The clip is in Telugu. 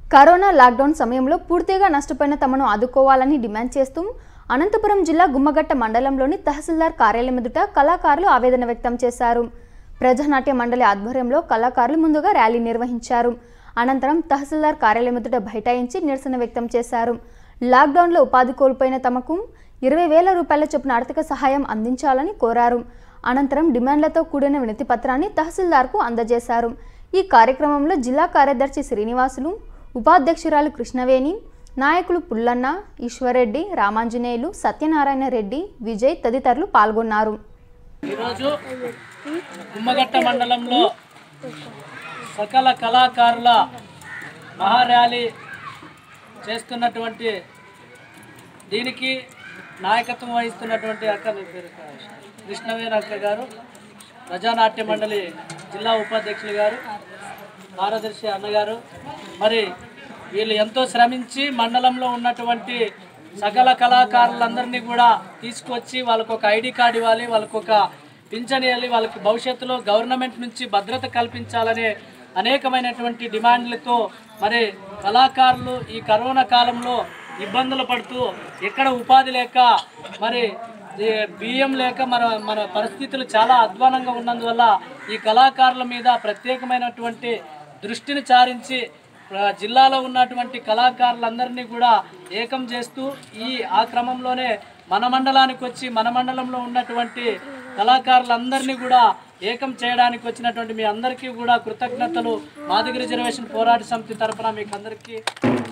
కరోనా లాక్డౌన్ సమయంలో పూర్తిగా నష్టపోయిన తమను ఆదుకోవాలని డిమాండ్ చేస్తూ అనంతపురం జిల్లా గుమ్మగట్ట మండలంలోని తహసీల్దార్ కార్యాలయం ఎదుట కళాకారులు ఆవేదన వ్యక్తం చేశారు ప్రజానాట్య మండలి ఆధ్వర్యంలో కళాకారులు ముందుగా ర్యాలీ నిర్వహించారు అనంతరం తహసీల్దార్ కార్యాలయం ఎదుట బైఠాయించి నిరసన వ్యక్తం చేశారు లాక్డౌన్లో ఉపాధి కోల్పోయిన తమకు ఇరవై వేల రూపాయల చొప్పున ఆర్థిక సహాయం అందించాలని కోరారు అనంతరం డిమాండ్లతో కూడిన వినతి పత్రాన్ని తహసీల్దార్కు అందజేశారు ఈ కార్యక్రమంలో జిల్లా కార్యదర్శి శ్రీనివాసులు ఉపాధ్యక్షురాలు కృష్ణవేణి నాయకులు పుల్లన్న ఈశ్వర్రెడ్డి రామాంజనేయులు సత్యనారాయణ రెడ్డి విజయ్ తదితరులు పాల్గొన్నారు ఈరోజు గుమ్మగట్ట మండలంలో సకల కళాకారుల మహార్యాలీ చేస్తున్నటువంటి దీనికి నాయకత్వం వహిస్తున్నటువంటి అక్క నీ పేరు కా- కృష్ణవేణి అక్క గారు ప్రజానాట్య మండలి జిల్లా ఉపాధ్యక్షులు గారు కార్యదర్శి అన్నగారు మరి వీళ్ళు ఎంతో శ్రమించి మండలంలో ఉన్నటువంటి సకల కళాకారులందరినీ కూడా తీసుకొచ్చి వాళ్ళకు ఒక ఐడి కార్డు ఇవ్వాలి వాళ్ళకు ఒక పింఛన్ ఇవ్వాలి వాళ్ళకి భవిష్యత్తులో గవర్నమెంట్ నుంచి భద్రత కల్పించాలనే అనేకమైనటువంటి డిమాండ్లతో మరి కళాకారులు ఈ కరోనా కాలంలో ఇబ్బందులు పడుతూ ఎక్కడ ఉపాధి లేక మరి ఈ బియ్యం లేక మన మన పరిస్థితులు చాలా అధ్వానంగా ఉన్నందువల్ల ఈ కళాకారుల మీద ప్రత్యేకమైనటువంటి దృష్టిని చారించి ఆ, జిల్లాలో ఉన్నటువంటి కళాకారులందరినీ కూడా ఏకం చేస్తూ ఈ ఆ క్రమంలోనే మన మండలానికి వచ్చి మన మండలంలో ఉన్నటువంటి కళాకారులందరినీ కూడా ఏకం చేయడానికి వచ్చినటువంటి మీ అందరికీ కూడా కృతజ్ఞతలు మాదిగ రిజర్వేషన్ పోరాట సమితి తరపున మీకు అందరికీ